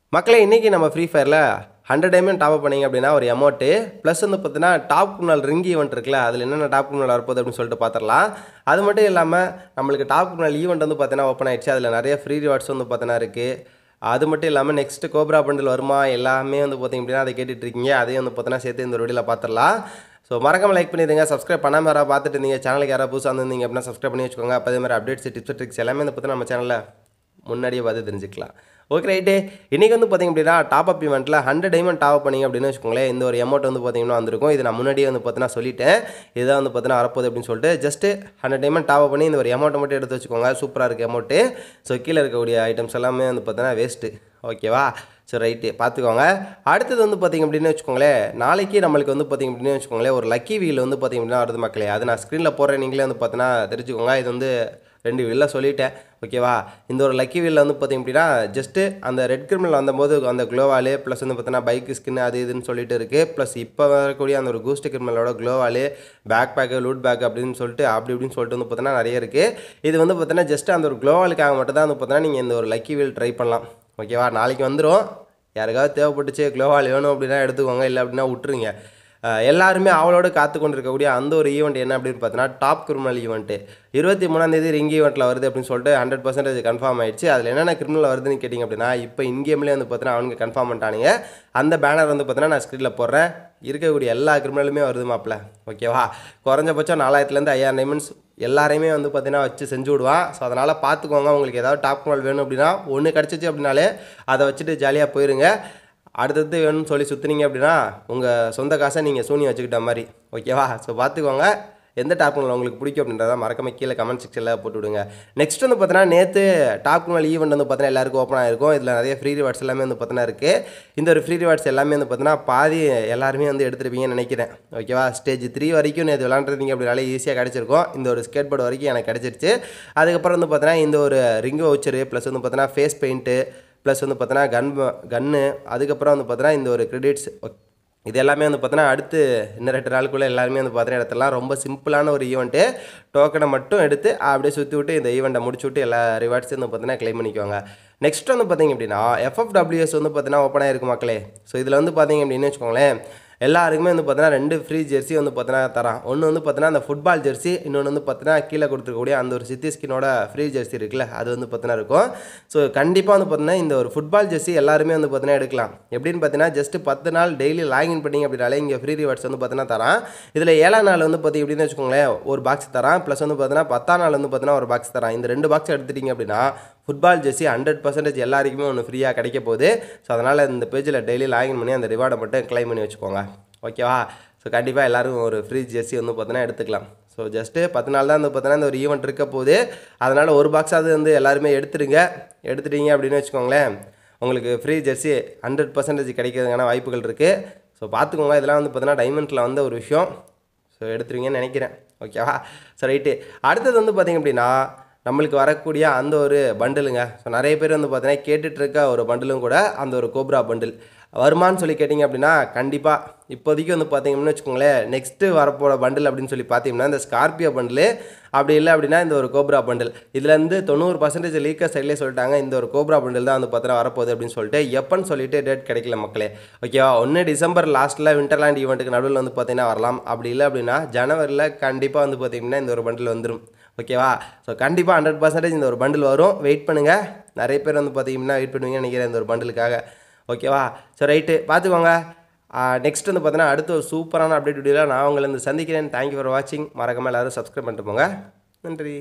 மக்களே இன்றைக்கி நம்ம ஃப்ரீ ஃபயரில் ஹண்ட்ரட் டைமண்ட் டாப் பண்ணீங்க அப்படின்னா ஒரு அமௌண்ட்டு ப்ளஸ் வந்து பார்த்தீங்கன்னா டாப் குனால் ரிங் ஈவெண்ட் இருக்குல்ல அதில் என்னென்ன டாப் குனால் வரப்போகுது அப்படின்னு சொல்லிட்டு பார்த்துடலாம் அது மட்டும் இல்லாமல் நம்மளுக்கு டாப் குனால் ஈவெண்ட் வந்து பார்த்தீங்கன்னா ஓப்பன் ஆயிடுச்சு அதில் நிறைய ஃப்ரீ ரிவார்ட்ஸ் வந்து பார்த்தீங்கன்னா இருக்குது அது மட்டும் இல்லாமல் நெக்ஸ்ட் கோப்ரா பண்டில் வருமா எல்லாமே வந்து பார்த்தீங்க அப்படின்னா அதை கேட்டுட்டு இருக்கீங்க அதையும் வந்து பார்த்தீங்கன்னா சேர்த்து இந்த வீடியோவில் பார்த்துடலாம் ஸோ மறக்காம லைக் பண்ணிடுங்க சப்ஸ்கிரைப் பண்ணாமல் யாராவது பார்த்துட்டு இருந்தீங்க சேனலுக்கு யாராவது புதுசாக வந்திருந்தீங்க அப்படின்னா சப்ஸ்கிரைப் பண்ணி வச்சுக்கோங்க அப்போ அதே மாதிரி அப்டேட்ஸ் டிப்ஸ் ட்ரிக்ஸ் எல்லாமே வந்து பார்த்தீங்கன்னா நம்ம சேனலில் முன்னாடியே பார்த்து தெரிஞ்சுக்கலாம் ஓகே ரைட்டு இன்றைக்கி வந்து பார்த்திங்க அப்படின்னா டாப் அப் இவெண்ட்டில் ஹண்ட்ரட் டைமண்ட் டாப் பண்ணீங்க அப்படின்னு வச்சுக்கோங்களேன் இந்த ஒரு அமௌண்ட் வந்து பார்த்தீங்கன்னா வந்திருக்கும் இது நான் முன்னாடியே வந்து பார்த்தீங்கன்னா சொல்லிட்டேன் இதுதான் வந்து பார்த்தீங்கன்னா வரப்போகுது அப்படின்னு சொல்லிட்டு ஜஸ்ட்டு ஹண்ட்ரட் டைமண்ட் டாப் பண்ணி இந்த ஒரு அமௌண்ட்டை மட்டும் எடுத்து வச்சுக்கோங்க சூப்பராக இருக்குது அமௌண்ட்டு ஸோ கீழே இருக்கக்கூடிய ஐட்டம்ஸ் எல்லாமே வந்து பார்த்தீங்கன்னா வேஸ்ட்டு ஓகேவா சரி ரைட்டு பார்த்துக்கோங்க அடுத்தது வந்து பார்த்திங்க அப்படின்னு வச்சுக்கோங்களேன் நாளைக்கு நம்மளுக்கு வந்து பார்த்திங்க அப்படின்னு வச்சுக்கோங்களேன் ஒரு லக்கி வீல் வந்து பார்த்திங்க அப்படின்னா வருது மக்களே அது நான் ஸ்க்ரீனில் போடுறேன் நீங்களே வந்து பார்த்தீங்கன்னா தெரிஞ்சுக்கோங்க இது வந்து ரெண்டு வீலில் சொல்லிட்டேன் ஓகேவா இந்த ஒரு லக்கி வீலில் வந்து பார்த்திங்க அப்படின்னா ஜஸ்ட்டு அந்த ரெட் கிரிமினல் வந்தபோது அந்த க்ளோவாலு ப்ளஸ் வந்து பார்த்தீங்கன்னா பைக்கு ஸ்கின் அது இதுன்னு சொல்லிட்டு இருக்குது ப்ளஸ் இப்போ வரக்கூடிய அந்த ஒரு கூஸ்ட் கிரிமினலோட க்ளோவாலு பேக் பேக்கு லூட் பேக் அப்படின்னு சொல்லிட்டு அப்படி இப்படின்னு சொல்லிட்டு வந்து பார்த்தீங்கன்னா நிறைய இருக்குது இது வந்து பார்த்தீங்கன்னா ஜஸ்ட் அந்த ஒரு க்ளோவாலுக்காக மட்டும் தான் வந்து பார்த்தீங்கன்னா நீங்கள் இந்த ஒரு லக்கி வீல் ட்ரை பண்ணலாம் ஓகேவா நாளைக்கு வந்துடும் யாருக்காவது தேவைப்பட்டுச்சு க்ளோவால் வேணும் அப்படின்னா எடுத்துக்கோங்க இல்லை அப்படின்னா விட்டுருங்க அஹ் எல்லாருமே அவளோட காத்து கொண்டு இருக்கக்கூடிய அந்த ஒரு ஈவெண்ட் என்ன அப்படின்னு பார்த்தீங்கன்னா டாப் கிரிமினல் ஈவெண்ட்டு இருபத்தி மூணாந்தேதி ரிங் ஈவெண்ட்டில் வருது அப்படின்னு சொல்லிட்டு ஹண்ட்ரட் பர்சன்டேஜ் கன்ஃபார்ம் ஆயிடுச்சு அதில் என்னென்ன கிரிமினல் வருதுன்னு கேட்டிங்க அப்படின்னா இப்போ இன்கேம்லேயே வந்து பார்த்தீங்கன்னா அவனுக்கு கன்ஃபார்ம் பண்ணிட்டானுங்க அந்த பேனர் வந்து பார்த்தீங்கன்னா நான் ஸ்க்ரீனில் போடுறேன் இருக்கக்கூடிய எல்லா கிரிமினலுமே வருது மாப்பிள்ள ஓகேவா குறைஞ்சபட்சம் நாலாயிரத்துலேருந்து ஐயாயிரம் டைமண்ட்ஸ் எல்லாரையுமே வந்து பார்த்தீங்கன்னா வச்சு செஞ்சு விடுவான் ஸோ அதனால் பார்த்துக்கோங்க உங்களுக்கு ஏதாவது டாப் மால் வேணும் அப்படின்னா ஒன்று கிடச்சிச்சு அப்படின்னாலே அதை வச்சுட்டு ஜாலியாக போயிருங்க அடுத்தது வேணும்னு சொல்லி சுற்றுனீங்க அப்படின்னா உங்கள் சொந்த காசை நீங்கள் சூனி வச்சுக்கிட்ட மாதிரி ஓகேவா ஸோ பார்த்துக்கோங்க எந்த டாப் குணல் உங்களுக்கு பிடிக்கும் அப்படின்றத மறக்காம கீழே கமெண்ட் செக்ஷனில் போட்டு விடுங்க நெக்ஸ்ட் வந்து பார்த்தீங்கன்னா நேற்று டாப் குணல் ஈவெண்ட் வந்து பார்த்தீங்கன்னா எல்லாருக்கும் ஓப்பன் ஆயிருக்கும் இதில் நிறைய ஃப்ரீ ரிவார்ட்ஸ் எல்லாமே வந்து பார்த்தீங்கன்னா இருக்குது இந்த ஒரு ஃப்ரீ ரிவார்ட்ஸ் எல்லாமே வந்து பார்த்தீங்கன்னா பாதி எல்லாருமே வந்து எடுத்துருப்பீங்கன்னு நினைக்கிறேன் ஓகேவா ஸ்டேஜ் த்ரீ வரைக்கும் நேற்று விளாண்டுருந்தீங்க அப்படின்னாலே ஈஸியாக கிடச்சிருக்கும் இந்த ஒரு ஸ்கேட் போர்டு வரைக்கும் எனக்கு கிடச்சிருச்சு அதுக்கப்புறம் வந்து பார்த்தீங்கன்னா இந்த ஒரு ரிங் வவுச்சரு ப்ளஸ் வந்து பார்த்தீங்கன்னா ஃபேஸ் பெயிண்ட்டு ப்ளஸ் வந்து பார்த்தீங்கன்னா கன் கன்னு அதுக்கப்புறம் வந்து பார்த்தீங்கன்னா இந்த ஒரு கிரெடிட்ஸ் இது எல்லாமே வந்து பார்த்தீங்கன்னா அடுத்து இன்னும் ரெண்டு நாளுக்குள்ளே எல்லாருமே வந்து பார்த்தீங்கன்னா எடுத்துடலாம் ரொம்ப சிம்பிளான ஒரு ஈவெண்ட்டு டோக்கனை மட்டும் எடுத்து அப்படியே சுற்றி விட்டு இந்த ஈவெண்ட்டை முடிச்சு விட்டு எல்லா ரிவார்ட்ஸும் வந்து பார்த்தீங்கன்னா க்ளைம் பண்ணிக்குவாங்க நெக்ஸ்ட் வந்து பார்த்தீங்க அப்படின்னா எஃப்எஃப்டபிள்யூஎஸ் வந்து பார்த்தீங்கன்னா ஓப்பன் ஆகிருக்கு மக்களே ஸோ இதில் வந்து பார்த்தீங்க அப்படின்னு வச்சுக்கோங்களேன் எல்லாருக்குமே வந்து பார்த்தீங்கன்னா ரெண்டு ஃப்ரீ ஜெர்சி வந்து பார்த்தீங்கன்னா தரான் ஒன்று வந்து பார்த்தீங்கன்னா அந்த ஃபுட்பால் ஜெர்சி இன்னொன்று வந்து பார்த்தீங்கன்னா கீழே கொடுத்துருக்கக்கூடிய அந்த ஒரு சித்தி ஸ்கினோட ஃப்ரீ ஜெர்சி இருக்குல்ல அது வந்து பார்த்தீங்கன்னா இருக்கும் ஸோ கண்டிப்பாக வந்து பார்த்தீங்கன்னா இந்த ஒரு ஃபுட்பால் ஜெர்சி எல்லாருமே வந்து பார்த்தீங்கன்னா எடுக்கலாம் எப்படின்னு பார்த்தீங்கன்னா ஜஸ்ட் பத்து நாள் டெய்லி லாகின் பண்ணிங்க அப்படின்னாலே இங்கே ஃப்ரீ ரிவார்ட்ஸ் வந்து பார்த்தீங்கன்னா தரான் இதில் ஏழாம் நாள் வந்து பார்த்தி எப்படின்னு வச்சுக்கோங்களேன் ஒரு பாக்ஸ் தரான் ப்ளஸ் வந்து பார்த்தீங்கன்னா பத்தாம் நாள் வந்து பார்த்தீங்கன்னா ஒரு பாக்ஸ் தரான் இந்த ரெண்டு பாக்ஸ் எடுத்துட்டீங்க அப்படின்னா ஃபுட்பால் ஜெர்சி ஹண்ட்ரட் பர்சன்டேஜ் எல்லாருக்குமே ஒன்று ஃப்ரீயாக கிடைக்க போகுது ஸோ அதனால் இந்த பேஜில் டெய்லி லாகின் பண்ணி அந்த ரிவார்டை மட்டும் க்ளைம் பண்ணி வச்சுக்கோங்க ஓகேவா ஸோ கண்டிப்பாக எல்லோரும் ஒரு ஃப்ரீ ஜெர்சி வந்து பார்த்தீங்கன்னா எடுத்துக்கலாம் ஸோ ஜஸ்ட்டு பத்து நாள் தான் வந்து பார்த்தீங்கன்னா இந்த ஒரு ஈவெண்ட் இருக்க போகுது அதனால் ஒரு பாக்ஸாவது வந்து எல்லாருமே எடுத்துருங்க எடுத்துட்டீங்க அப்படின்னு வச்சுக்கோங்களேன் உங்களுக்கு ஃப்ரீ ஜெர்சி ஹண்ட்ரட் பர்சன்டேஜ் கிடைக்கிறதுக்கான வாய்ப்புகள் இருக்குது ஸோ பார்த்துக்கோங்க இதெல்லாம் வந்து பார்த்தீங்கன்னா டைமண்டில் வந்த ஒரு விஷயம் ஸோ எடுத்துருவீங்கன்னு நினைக்கிறேன் ஓகேவா ஸோ ரைட்டு அடுத்தது வந்து பார்த்திங்க அப்படின்னா நம்மளுக்கு வரக்கூடிய அந்த ஒரு பண்டிலுங்க ஸோ நிறைய பேர் வந்து பார்த்தீங்கன்னா கேட்டுட்டு இருக்க ஒரு பண்டிலும் கூட அந்த ஒரு கோப்ரா பண்டில் வருமானு சொல்லி கேட்டிங்க அப்படின்னா கண்டிப்பாக இப்போதைக்கு வந்து பார்த்தீங்கன்னு வச்சுக்கோங்களேன் நெக்ஸ்ட்டு வரப்போகிற பண்டில் அப்படின்னு சொல்லி பார்த்தீங்கன்னா இந்த ஸ்கார்பியோ பண்டில் அப்படி இல்லை அப்படின்னா இந்த ஒரு கோப்ரா பண்டில் இதுலேருந்து தொண்ணூறு பர்சன்டேஜ் லீக்கர் சைட்லேயே சொல்லிட்டாங்க இந்த ஒரு கோப்ரா பண்டில் தான் வந்து பார்த்தீங்கன்னா வரப்போகுது அப்படின்னு சொல்லிட்டு எப்போன்னு சொல்லிட்டு டேட் கிடைக்கல மக்களே ஓகேவா ஒன்று டிசம்பர் லாஸ்ட்டில் விண்டர்லேண்ட் ஈவெண்ட்டுக்கு நடுவில் வந்து பார்த்தீங்கன்னா வரலாம் அப்படி இல்லை அப்படின்னா ஜனவரியில் கண்டிப்பாக வந்து பார்த்தீங்கன்னா இந்த ஒரு பண்டில் வந்துடும் ஓகேவா ஸோ கண்டிப்பாக ஹண்ட்ரட் பர்சன்டேஜ் இந்த ஒரு பண்டில் வரும் வெயிட் பண்ணுங்கள் நிறைய பேர் வந்து பார்த்தீங்கன்னா வெயிட் பண்ணுவீங்கன்னு நினைக்கிறேன் இந்த ஒரு பண்டிலுக்காக ஓகேவா ஸோ ரைட்டு பார்த்துக்கோங்க நெக்ஸ்ட் வந்து பார்த்தீங்கன்னா அடுத்த ஒரு சூப்பரான அப்டேட் வீடியோவில் நான் உங்களை வந்து சந்திக்கிறேன் தேங்க்யூ ஃபார் வாட்சிங் மறக்காமல் எல்லோரும் சப்ஸ்கிரைப் பண்ணிட்டு போங்க நன்றி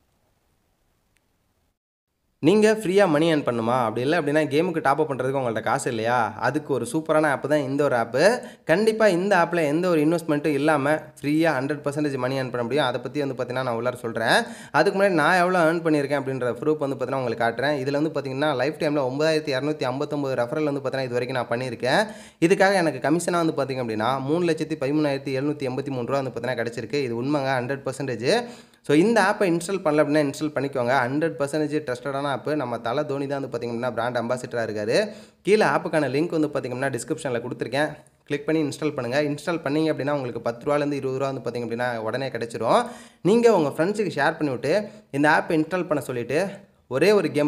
நீங்கள் ஃப்ரீயாக மணி ஏர்ன் பண்ணுமா அப்படி இல்லை அப்படின்னா கேமுக்கு டாப் அப் பண்ணுறதுக்கு உங்கள்ட்ட காசு இல்லையா அதுக்கு ஒரு சூப்பரான ஆப் தான் இந்த ஒரு ஆப்பு கண்டிப்பாக இந்த ஆப்பில் எந்த ஒரு இன்வெஸ்ட்மெண்ட்டும் இல்லாமல் ஃப்ரீயாக ஹண்ட்ரட் பர்சன்டேஜ் மணி ஏர்ன் பண்ண முடியும் அதை பற்றி வந்து பார்த்தீங்கன்னா நான் உள்ளார சொல்கிறேன் அதுக்கு முன்னாடி நான் எவ்வளோ ஏர்ன் பண்ணியிருக்கேன் அப்படின்ற ப்ரூஃப் வந்து பார்த்தீங்கன்னா உங்களுக்கு காட்டுறேன் இதில் வந்து பார்த்தீங்கன்னா லைஃப் டைமில் ஒன்பதாயிரத்தி இரநூத்தி ஐம்பத்தொம்பது ரெஃபரல் வந்து பார்த்தீங்கன்னா இது வரைக்கும் நான் பண்ணியிருக்கேன் இதுக்காக எனக்கு கமிஷனாக வந்து பார்த்திங்க அப்படின்னா மூணு லட்சத்தி பதிமூணாயிரத்தி எழுநூற்றி எண்பத்தி மூணு ரூபா வந்து பார்த்தீங்கன்னா கிடச்சிருக்கு இது உண்மைங்க ஹண்ட்ரட் பர்சன்டேஜ் ஸோ இந்த ஆப்பை இன்ஸ்டால் பண்ணல அப்படின்னா இன்ஸ்டால் பண்ணிக்கோங்க ஹண்ட்ரட் பர்சன்டேஜ் ட்ரஸ்டடான ஆப்பு நம்ம தலை தோனி தான் வந்து பார்த்திங்கன்னா பிராண்ட் அம்பாசிடராக இருக்கார் கீழே ஆப்புக்கான லிங்க் வந்து பார்த்திங்கன்னா டிஸ்கிரிப்ஷனில் கொடுத்துருக்கேன் கிளிக் பண்ணி இன்ஸ்டால் பண்ணுங்கள் இன்ஸ்டால் பண்ணிங்க அப்படின்னா உங்களுக்கு பத்து ரூபாலேருந்து இருபது ரூபா வந்து பார்த்திங்க அப்படின்னா உடனே கிடச்சிரும் நீங்கள் உங்கள் ஃப்ரெண்ட்ஸுக்கு ஷேர் பண்ணிவிட்டு இந்த ஆப்பை இன்ஸ்டால் பண்ண சொல்லிவிட்டு ஒரே ஒரு கேம் ப்ளே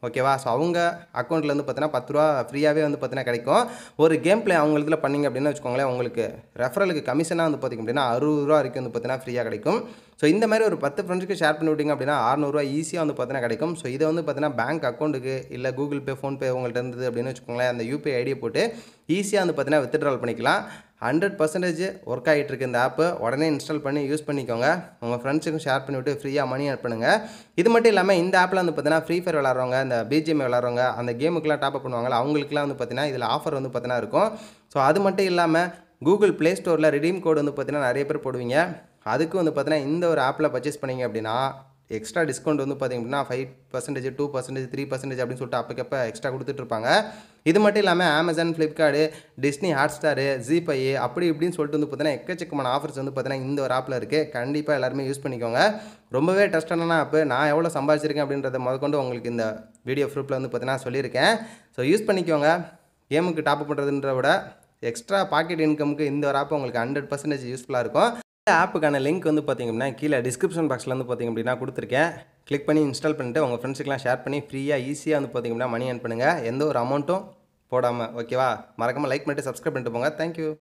ஓகேவா ஸோ அவங்க அக்கௌண்ட்டில் வந்து பார்த்தீங்கன்னா பத்து ரூபா ஃப்ரீயாகவே வந்து பார்த்தீங்கன்னா கிடைக்கும் ஒரு கேம் ப்ளே அவங்க இதில் பண்ணிங்க அப்படின்னு வச்சுக்கோங்களேன் உங்களுக்கு ரெஃபரலுக்கு கமிஷனாக வந்து பார்த்திங்க அப்படின்னா அறுபது ரூபா வரைக்கும் வந்து பார்த்தீங்கன்னா ஃப்ரீயாக கிடைக்கும் ஸோ இந்த மாதிரி ஒரு பத்து ஃப்ரெண்ட்ஸ்க்கு ஷேர் பண்ணி விட்டிங்க அப்படின்னா அறநூறுவா ஈஸியாக வந்து பார்த்தீங்கன்னா கிடைக்கும் ஸோ இதை வந்து பார்த்தீங்கன்னா பேங்க் அக்கௌண்ட்டுக்கு இல்லை கூகுள் பே ஃபோன்பே உங்கள்கிட்ட இருந்தது அப்படின்னு வச்சுக்கோங்களேன் அந்த யூபிஐ ஐடியை போட்டு ஈஸியாக வந்து பார்த்தீங்கன்னா வித்ட்ரால் பண்ணிக்கலாம் ஹண்ட்ரட் பர்சன்டேஜ் ஒர்க் ஆகிட்டு இருக்கு இந்த ஆப்பு உடனே இன்ஸ்டால் பண்ணி யூஸ் பண்ணிக்கோங்க உங்கள் ஃப்ரெண்ட்ஸுக்கும் ஷேர் பண்ணிவிட்டு ஃப்ரீயாக மணி ஆட் பண்ணுங்கள் இது மட்டும் இல்லாமல் இந்த ஆப்பில் வந்து பார்த்தீங்கன்னா ஃப்ரீ ஃபயர் விளாட்றவங்க இந்த பிஜிஎம் விளாட்றவங்க அந்த கேமுக்குலாம் டாப் அப் பண்ணுவாங்கல்ல அவங்களுக்குலாம் வந்து பார்த்தீங்கன்னா இதில் ஆஃபர் வந்து பார்த்தீங்கன்னா இருக்கும் ஸோ அது மட்டும் இல்லாமல் கூகுள் ப்ளே ஸ்டோரில் ரிடீம் கோடு வந்து பார்த்தீங்கன்னா நிறைய பேர் போடுவீங்க அதுக்கு வந்து பார்த்தீங்கன்னா இந்த ஒரு ஆப்பில் பர்ச்சேஸ் பண்ணீங்க அப்படின்னா எக்ஸ்ட்ரா டிஸ்கவுண்ட் வந்து பார்த்திங்க அப்படின்னா five percentage two percentage three percentage அப்படின்னு சொல்லிட்டு அப்பக்கப்போ எக்ஸ்ட்ரா கொடுத்துட்ருப்பாங்க இது மட்டும் இல்லாமல் Amazon Flipkart Disney Hotstar GPay அப்படி இப்படின்னு சொல்லிட்டு வந்து பார்த்தீங்கன்னா எக்கச்சக்கமான ஆஃபர்ஸ் வந்து பார்த்தீங்கன்னா இந்த ஒரு ஆப்பில் இருக்குது கண்டிப்பாக எல்லாருமே யூஸ் பண்ணிக்கோங்க ரொம்பவே ட்ரஸ்டான ஆப்பு நான் எவ்வளோ சம்பாதிச்சிருக்கேன் அப்படின்றத முதற்கொண்டு உங்களுக்கு இந்த வீடியோ ப்ரூஃபில் வந்து பார்த்தீங்கன்னா சொல்லியிருக்கேன் ஸோ யூஸ் பண்ணிக்கோங்க கேமுக்கு டாப் பண்ணுறதுன்ற விட எக்ஸ்ட்ரா பாக்கெட் இன்கமுக்கு இந்த ஒரு ஆப் உங்களுக்கு ஹண்ட்ரட் பர்சன்டேஜ் யூஸ்ஃபுல்லாக இருக்கும் இந்த ஆப்புக்கான லிங்க் வந்து பார்த்திங்க அப்படின்னா கீழே டிஸ்கிரிப்ஷன் பாக்ஸில் வந்து பார்த்திங்க அப்படின்னா கொடுத்துருக்கேன் கிளிக் பண்ணி இன்ஸ்டால் பண்ணிட்டு உங்கள் ஃப்ரெண்ட்ஸுக்கெலாம் ஷேர் பண்ணி ஃப்ரீயாக ஈஸியாக வந்து பார்த்திங்க அப்படின்னா மணி ஏர்ன் பண்ணுங்கள் எந்த ஒரு அமௌண்ட்டும் போடாமல் ஓகேவா மறக்காமல் லைக் பண்ணிட்டு சப்ஸ்கிரைப் பண்ணிட்டு போங்க தேங்க்யூ